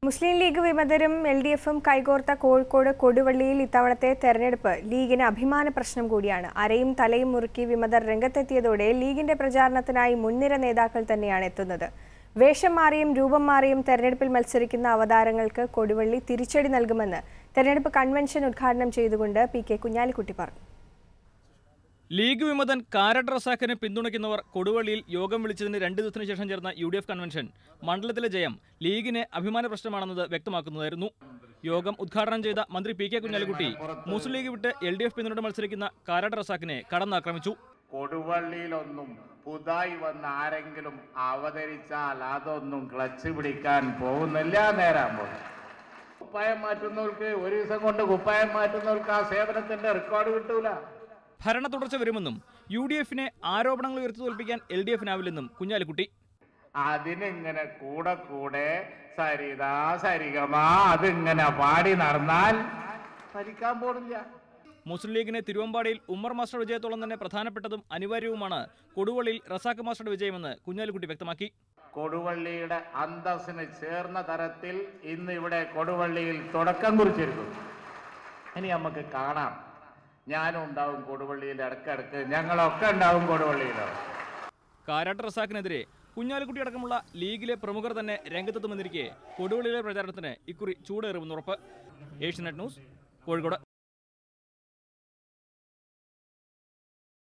മുസ്ലിം League വിമതരും L D എഫും കൈകോർത്ത കോഴിക്കോട് കൊടുവള്ളിയിൽ ഇത്തവണത്തെ തെരഞ്ഞെടുപ്പ് ലീഗിന് അഭിമാന പ്രശ്നം കൂടിയാണ് അരയും തലയും മുറുക്കി വിമതർ രംഗത്തെത്തിയതോടെ ലീഗിന്റെ പ്രചാരണത്തിനായി മുൻനിര നേതാക്കൾ തന്നെയാണ് എത്തുന്നത് വേഷം മാറിയും രൂപം മാറിയും തെരഞ്ഞെടുപ്പിൽ മത്സരിക്കുന്ന അവതാരങ്ങൾക്ക് കൊടുവള്ളി തിരിച്ചടി നൽകുമെന്ന് തെരഞ്ഞെടുപ്പ് കൺവെൻഷൻ ഉദ്ഘാടനം ചെയ്തുകൊണ്ട് പി കെ കുഞ്ഞാലിക്കുട്ടി പറഞ്ഞു ലീഗ് വിമതൻ കാരട്ട് റസാഖിനെ പിന്തുണയ്ക്കുന്നവർ കൊടുവള്ളിയിൽ യോഗം വിളിച്ചതിന് രണ്ട് ദിവസത്തിന് ശേഷം ചേർന്ന യു ഡി എഫ് കൺവെൻഷൻ മണ്ഡലത്തിലെ ജയം ലീഗിന് അഭിമാന പ്രശ്നമാണെന്നത് വ്യക്തമാക്കുന്നതായിരുന്നു യോഗം ഉദ്ഘാടനം ചെയ്ത മന്ത്രി P K Kunhalikutty Muslim League വിട്ട് എൽ ഡി എഫ് പിന്തുണ മത്സരിക്കുന്ന കാരാട്ട് റസാഖിനെ കടന്നാക്രമിച്ചു കൊടുവള്ളിയിലൊന്നും പുതായി വന്ന് ആരെങ്കിലും അവതരിച്ചാൽ അതൊന്നും ക്ലച്ച് പിടിക്കാൻ പോകുന്നില്ല നേരാകുമ്പോൾ കുപ്പായം മാറ്റുന്നവർക്ക് ഒരു ദിവസം കൊണ്ട് കുപ്പായം മാറ്റുന്നവർക്ക് ആ സേവനത്തിന്റെ റെക്കോർഡ് കിട്ടൂല ഭരണ തുടർച്ച വരുമെന്നും യു ഡി എഫിനെ ആരോപണങ്ങൾ ഉയർത്തി തോൽപ്പിക്കാൻ എൽ ഡി എഫിനാവില്ലെന്നും കുഞ്ഞാലിക്കുട്ടി അതിനിങ്ങനെ കൂടെ കൂടെ സരിത സരിഗമ അതിങ്ങനെ പാടി നടന്നാൽ ഭരിക്കാൻ പോണില്ല മുസ്ലിം ലീഗിന് തിരുവമ്പാടിയിൽ ഉമ്മർ മാസ്റ്റർ വിജയത്തോളം തന്നെ പ്രധാനപ്പെട്ടതും അനിവാര്യവുമാണ് കൊടുവള്ളിയിൽ റസാഖ് മാസ്റ്ററുടെ വിജയമെന്ന് കുഞ്ഞാലിക്കുട്ടി വ്യക്തമാക്കി കൊടുവള്ളിയുടെ അന്തസ്സിന് ചേർന്ന തരത്തിൽ ഇന്ന് ഇവിടെ കൊടുവള്ളിയിൽ തുടക്കം കുറിച്ചിരിക്കുന്നു ഇനി നമുക്ക് കാണാം ഞാനും ഉണ്ടാവും കൊടുവള്ളിയിൽ ഇടക്കിടക്ക് ഞങ്ങളൊക്കെ ഉണ്ടാവും കൊടുവള്ളിയിൽ കാരാട്ട് റസാഖിനെതിരെ കുഞ്ഞാലിക്കുട്ടി അടക്കമുള്ള ലീഗിലെ പ്രമുഖർ തന്നെ രംഗത്തെത്തുമെന്നിരിക്കെ കൊടുവള്ളിയിലെ പ്രചാരണത്തിന് ഇക്കുറി ചൂടേറുമെന്ന് ഉറപ്പ് ഏഷ്യനെറ്റ് ന്യൂസ് കോഴിക്കോട്